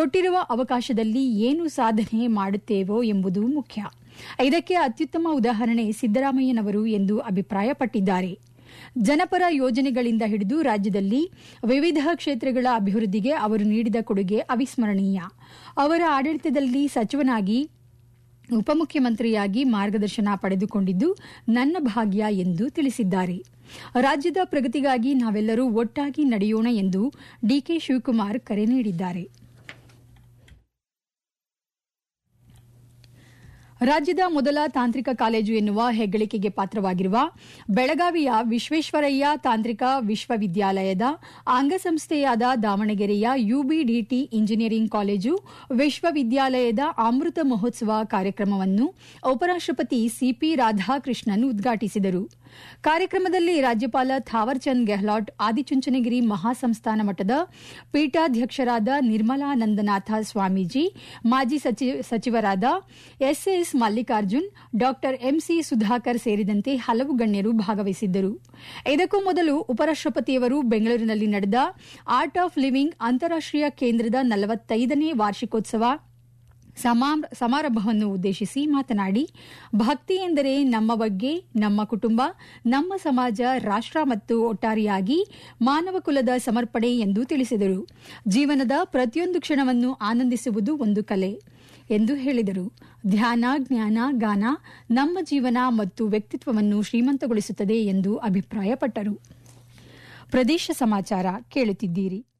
ಕೊಟ್ಟಿರುವ ಅವಕಾಶದಲ್ಲಿ ಏನು ಸಾಧನೆ ಮಾಡುತ್ತೇವೋ ಎಂಬುದು ಮುಖ್ಯ ಇದಕ್ಕೆ ಅತ್ಯುತ್ತಮ ಉದಾಹರಣೆ ಸಿದ್ದರಾಮಯ್ಯನವರು ಎಂದು ಅಭಿಪ್ರಾಯಪಟ್ಟಿದ್ದಾರೆ ಜನಪರ ಯೋಜನೆಗಳಿಂದ ಹಿಡಿದು ರಾಜ್ಯದಲ್ಲಿ ವಿವಿಧ ಕ್ಷೇತ್ರಗಳ ಅಭಿವೃದ್ಧಿಗೆ ಅವರು ನೀಡಿದ ಕೊಡುಗೆ ಅವಿಸ್ಮರಣೀಯ ಅವರ ಆಡಳಿತದಲ್ಲಿ ಸಚಿವನಾಗಿ ಉಪಮುಖ್ಯಮಂತ್ರಿಯಾಗಿ ಮಾರ್ಗದರ್ಶನ ಪಡೆದುಕೊಂಡಿದ್ದು ನನ್ನ ಭಾಗ್ಯ ಎಂದು ತಿಳಿಸಿದ್ದಾರೆ ರಾಜ್ಯದ ಪ್ರಗತಿಗಾಗಿ ನಾವೆಲ್ಲರೂ ಒಟ್ಟಾಗಿ ನಡೆಯೋಣ ಎಂದು ಡಿಕೆ ಶಿವಕುಮಾರ್ ಕರೆ ನೀಡಿದ್ದಾರೆ ರಾಜ್ಯದ ಮೊದಲ ತಾಂತ್ರಿಕ ಕಾಲೇಜು ಎನ್ನುವ ಹೆಗ್ಗಳಿಕೆಗೆ ಪಾತ್ರವಾಗಿರುವ ಬೆಳಗಾವಿಯ ವಿಶ್ವೇಶ್ವರಯ್ಯ ತಾಂತ್ರಿಕ ವಿಶ್ವವಿದ್ಯಾಲಯದ ಅಂಗಸಂಸ್ಥೆಯಾದ ದಾವಣಗೆರೆಯ ಯುಬಿಡಿಟಿ ಇಂಜಿನಿಯರಿಂಗ್ ಕಾಲೇಜು ವಿಶ್ವವಿದ್ಯಾಲಯದ ಅಮೃತ ಮಹೋತ್ಸವ ಕಾರ್ಯಕ್ರಮವನ್ನು ಉಪರಾಷ್ಟಪತಿ ಸಿಪಿ ರಾಧಾಕೃಷ್ಣನ್ ಉದ್ಘಾಟಿಸಿದರು ಕಾರ್ಯಕ್ರಮದಲ್ಲಿ ರಾಜ್ಯಪಾಲ ಥಾವರ್ಚಂದ್ ಗೆಹ್ಲಾಟ್ ಆದಿಚುಂಚನಗಿರಿ ಮಹಾಸಂಸ್ಥಾನ ಮಠದ ಪೀಠಾಧ್ಯಕ್ಷರಾದ ನಿರ್ಮಲಾನಂದನಾಥ ಸ್ವಾಮೀಜಿ ಮಾಜಿ ಸಚಿವರಾದ ಎಸ್ಎಸ್ ಮಲ್ಲಿಕಾರ್ಜುನ್ ಡಾ ಎಂಸಿ ಸುಧಾಕರ್ ಸೇರಿದಂತೆ ಹಲವು ಗಣ್ಯರು ಭಾಗವಹಿಸಿದ್ದರು ಇದಕ್ಕೂ ಮೊದಲು ಉಪರಾಷ್ಟಪತಿಯವರು ಬೆಂಗಳೂರಿನಲ್ಲಿ ನಡೆದ ಆರ್ಟ್ ಆಫ್ ಲಿವಿಂಗ್ ಅಂತಾರಾಷ್ಟೀಯ ಕೇಂದ್ರದ ನಲವತ್ತೈದನೇ ವಾರ್ಷಿಕೋತ್ಸವ ಸಮಾರಂಭವನ್ನು ಉದ್ದೇಶಿಸಿ ಮಾತನಾಡಿ ಭಕ್ತಿ ಎಂದರೆ ನಮ್ಮ ಬಗ್ಗೆ ನಮ್ಮ ಕುಟುಂಬ ನಮ್ಮ ಸಮಾಜ ರಾಷ್ಟ ಮತ್ತು ಒಟ್ಟಾರೆಯಾಗಿ ಮಾನವ ಕುಲದ ಸಮರ್ಪಣೆ ಎಂದು ತಿಳಿಸಿದರು ಜೀವನದ ಪ್ರತಿಯೊಂದು ಕ್ಷಣವನ್ನು ಆನಂದಿಸುವುದು ಒಂದು ಕಲೆ ಎಂದು ಹೇಳಿದರು ಧ್ಯಾನ ಜ್ಞಾನ ಗಾನ ನಮ್ಮ ಜೀವನ ಮತ್ತು ವ್ಯಕ್ತಿತ್ವವನ್ನು ಶ್ರೀಮಂತಗೊಳಿಸುತ್ತದೆ ಎಂದು ಅಭಿಪ್ರಾಯಪಟ್ಟರು ಪ್ರದೇಶ ಸಮಾಚಾರ ಕೇಳುತ್ತಿದ್ದೀರಿ